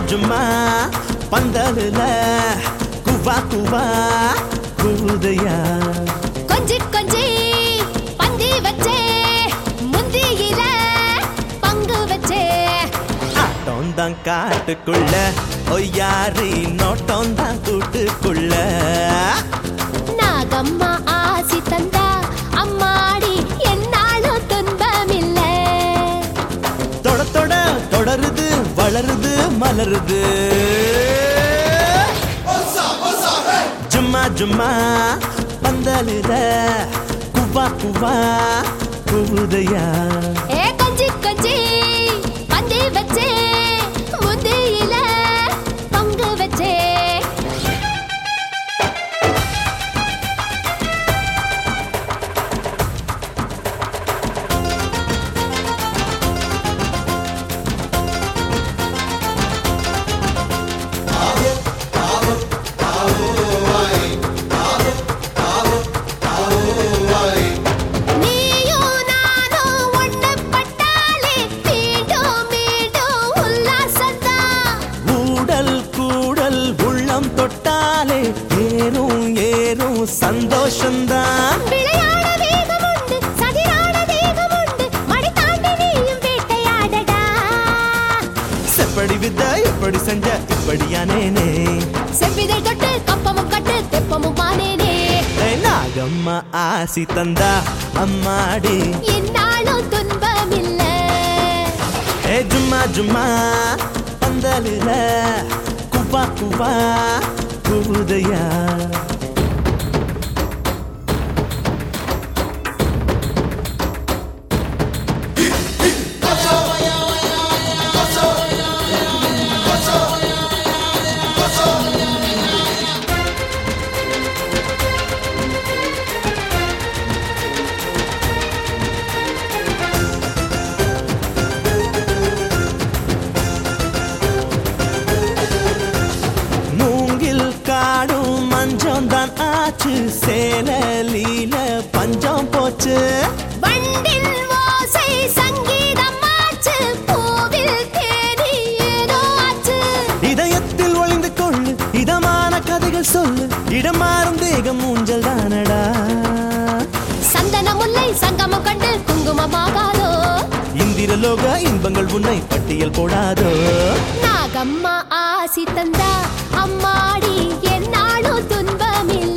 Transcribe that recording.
ஜும்மா பந்தலுல குவா குவா கூதையா கொஞ்சி கொஞ்சி பந்தி வச்சே முந்தியில பங்கு வச்சே ஆட்டம் தான் காட்டுக்குள்ள ஒய்யாரி நோட்டம் தான் கூட்டுக்குள்ள நாகம்மா ஆசி தந்தா அம்மாடி என்னாலும் துன்பமில்ல தொட தொட தொடருது வளருது மலருது ஜும்மா ஜும்மா பந்தலுல குவா குவா கூதையா ஏ கொஞ்சி கொஞ்சி பந்தி வச்சே முந்தியில பங்கு வச்சே நீயும் நானும் ஒண்ணு பட்டாலே மீண்டும் மீண்டும் உல்லாசம்தான் ஊடல் கூடல் உள்ளம் தொட்டாலே ஏறும் ஏறும் சந்தோஷந்தான் விளையாட வேகம் உண்டு சதிராட வேகம் உண்டு மடி தாண்டி நீயும் வேட்டையாடடா செப்படி வித்த எப்படி செஞ்ச இப்படியானேனே செவ்விதை தொட்டு கப்பமும் கட்டு தெப்பமும் பானேனே ஏய், நாகம்மா ஆசி தந்தா அம்மாடி என்னாலும் துன்பமில்ல ஏ ஜும்மா ஜும்மா பந்தலில குவா குவா கூதையா மூங்கில் காடும் மஞ்சம் தான் ஆச்சு சேலலீல பஞ்சம் போச்சு வண்டில் ஓசை சங்கீதம் ஆச்சு பூவில் தேனி ஏதோ ஆச்சு இதயத்தில் ஒளிந்து கொள்ளு இதமான கதைகள் சொல்லு இடம் மாறும் தேகம் ஊஞ்சல் தானடா சந்தன முல்லை சங்கமம் கண்டு குங்குமமாகாதோ இந்திரலோக இன்பங்கள் உன்னை பட்டியல் போடாதோ நாகம்மா ஆசி தந்தா அம்மாடி என்னாலும் துன்பமில்ல